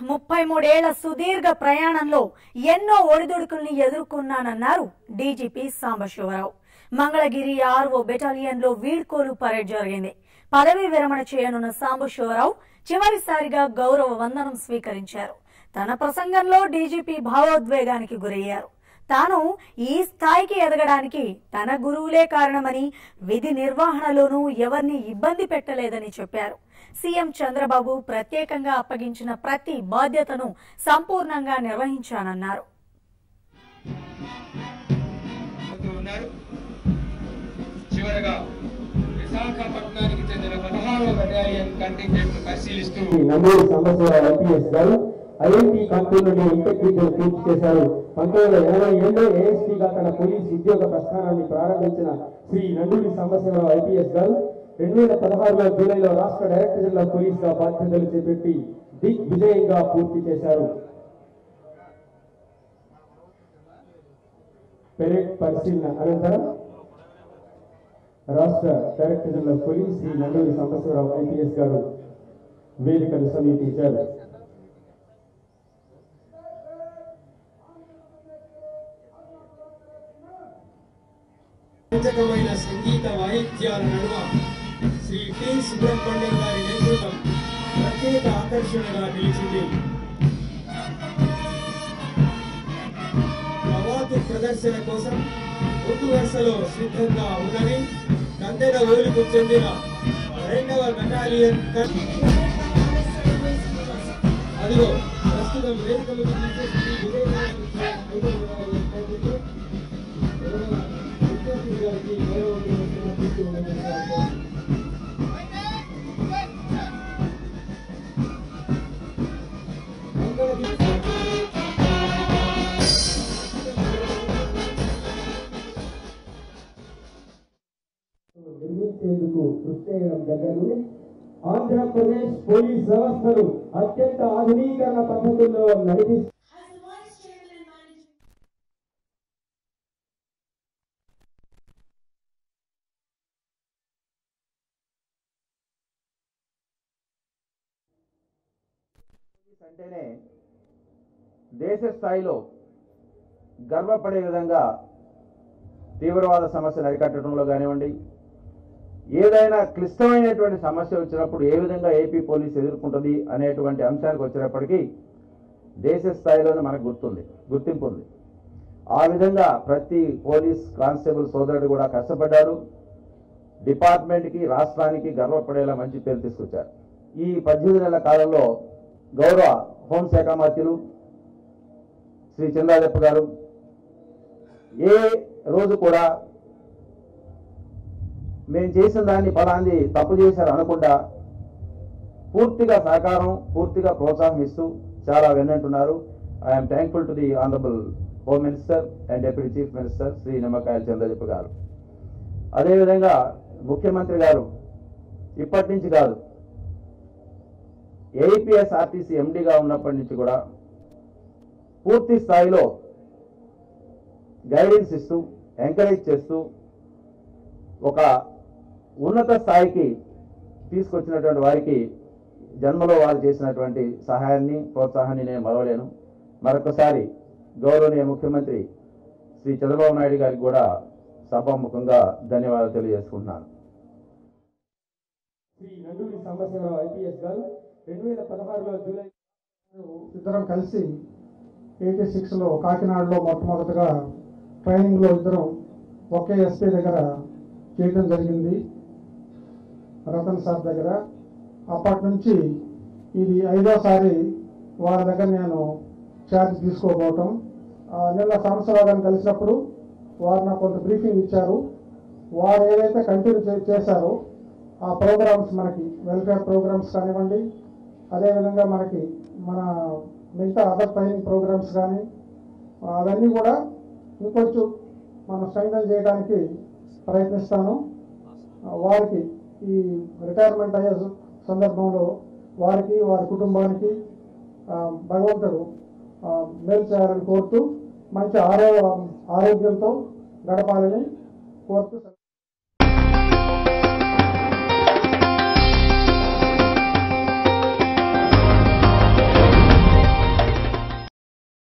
ముప్పై మూడేళ్ల సుదీర్ఘ ప్రయాణంలో ఎన్నో ఒడిదుడుకుల్ని ఎదుర్కొన్నానన్నారు DGP Sambasiva Rao Mangalagiri R O battalion లో వీడ్కోలు పరేడ్ జరిగింది పదవీ విరమణ చేయనున్న సాంబశివరావు చివరిసారిగా గౌరవ వందనం స్వీకరించారు తన ప్రసంగంలో డీజీపీ భావోద్వేగానికి గురయ్యారు తాను ఈ స్థాయికి ఎదగడానికి తన గురువులే కారణమని విధి నిర్వహణలోనూ ఎవరిని ఇబ్బంది పెట్టలేదని చెప్పారు సీఎం చంద్రబాబు ప్రత్యేకంగా అప్పగించిన ప్రతి బాధ్యతను సంపూర్ణంగా నిర్వహించానన్నారు అవుతూ ఉన్నారు చివరగా విశాఖపట్నానికి చెందిన పదహారవ బటాలియన్ కంటింజెంట్ పరిశీలిస్తూ నంబూరు సాంబశివరావు ఐపీఎస్ గారు ఐఎన్టీ కంపెనీ నుండి ఇంటెగ్రిటీ పూర్తి చేశారు పంతొమ్మిది వందల ఎనభై ఏడులో ఏఎస్పీగా తన పోలీస్ ఉద్యోగ ప్రస్థానాన్ని ప్రారంభించిన శ్రీ నండూరి సాంబశివరావు ఐపీఎస్ గారు రెండు వేల పదహారులో జూలైలో రాష్ట్ర డైరెక్టర్ జనరల్ పోలీస్ గా బాధ్యతలు చేపట్టి దిగ్ విజయంగా పూర్తి చేశారు పెరేడ్ పరిశీలన అనంతరం రాష్ట్ర director general police Shri Nanduri Sambasiva Rao IPS గారు వేదికను సమీపించారు రోచకమైన సంగీత వాయిద్యాల నడుమ శ్రీ టి సుబ్రహ్మణ్యం గారి నేతృత్వం ప్రత్యేక ఆకర్షణగా నిలిచింది కవాతు ప్రదర్శన కోసం ముందు వరుసలో సిద్ధంగా ఉన్నవి కందెన ఊరుకు చెందిన రెండవ బెటాలియన్ కన్- అదిగో ప్రస్తుతం వేదిక మీద నుంచి శ్రీ విజయనగరం ఐదవ బెటాలియన్ కంటింజెంట్ గౌరవ విద్యార్థి గారికి గౌరవ దినోత్సవం తీసుకువెళ్ళడానికి నిర్మించేందుకు కృషి చేయడం దగ్గర నుండి ఆంధ్రప్రదేశ్ పోలీస్ వ్యవస్థను అత్యంత ఆధునీకరణ పద్ధతుల్లో నడిపిస్తూ As the vice chairman and managing police అంటేనే దేశ స్థాయిలో గర్వపడే విధంగా తీవ్రవాద సమస్యను అరికట్టడంలో కానివ్వండి ఏదైనా క్లిష్టమైనటువంటి సమస్య వచ్చినప్పుడు ఏ విధంగా ఏపీ పోలీస్ ఎదుర్కొంటుంది అనేటువంటి అంశానికి వచ్చినప్పటికీ దేశ స్థాయిలోనే మనకు గుర్తుంది గుర్తింపు ఉంది ఆ విధంగా ప్రతి పోలీస్ కానిస్టేబుల్ సోదరుడు కూడా కష్టపడ్డారు డిపార్ట్మెంట్కి రాష్ట్రానికి గర్వపడేలా మంచి పేరు తీసుకొచ్చారు ఈ పద్దెనిమిది నెలల కాలంలో గౌరవ హోంశాఖ మంత్రులు శ్రీ చంద్రాదప్ప గారు ఏ రోజు కూడా మేము చేసిన దాన్ని ఫలాంది తప్పు చేశారు అనకుండా పూర్తిగా సహకారం పూర్తిగా ప్రోత్సాహం ఇస్తూ చాలా వెన్నంటున్నారు I'm thankful to the honourable home minister and deputy chief minister Shri Nimmakayala Chandrajappa గారు అదేవిధంగా ముఖ్యమంత్రి గారు ఇప్పటి నుంచి కాదు ఏపీఎస్ ఆర్టీసీ ఎండీగా ఉన్నప్పటి నుంచి కూడా పూర్తి స్థాయిలో గైడెన్స్ ఇస్తూ ఎంకరేజ్ చేస్తూ ఒక ఉన్నత స్థాయికి తీసుకొచ్చినటువంటి వారికి జన్మలో వారు చేసినటువంటి సహాయాన్ని ప్రోత్సాహాన్ని నేను మరవలేను మరొకసారి గౌరవనీయ ముఖ్యమంత్రి శ్రీ చంద్రబాబు నాయుడు గారికి కూడా సభాముఖంగా ధన్యవాదాలు తెలియజేసుకుంటున్నాను శ్రీ నండూరి సాంబశివరావు ఐపీఎస్ గారు రెండు వేల పదహారులో జూలై ఇద్దరం కలిసి ఎయిటీ సిక్స్లో కాకినాడలో మొట్టమొదటగా ట్రైనింగ్లో ఇద్దరం ఒకే ఎస్పీ దగ్గర చేయడం జరిగింది రతన్ సార్ దగ్గర అప్పటి నుంచి ఇది ఐదోసారి వారి దగ్గర నేను ఛార్జ్ తీసుకోబోవటం ఆ, నిన్న సంవత్సరాలు గారిని కలిసినప్పుడు వారు నాకు కొంత బ్రీఫింగ్ ఇచ్చారు వారు ఏదైతే కంటిన్యూ చే- చేశారో ఆ ప్రోగ్రామ్స్ మనకి వెల్ఫేర్ ప్రోగ్రామ్స్ కానివ్వండి అదేవిధంగా మనకి మన మిగతా అదర్ ట్రైనింగ్ ప్రోగ్రామ్స్ కానీ అవన్నీ కూడా ఇంకొంచెం మనం స్ట్రెంగ్తన్ చేయడానికి ప్రయత్నిస్తాను ఆ, వారికి ఈ రిటైర్మెంట్ అయ్యే సు- సందర్భంలో వారికి వారి కుటుంబానికి ఆ, భగవంతుడు ఆ, మేలు చేయాలని కోరుతూ మంచి ఆరో ఆరోగ్యంతో గడపాలని కోరుతూ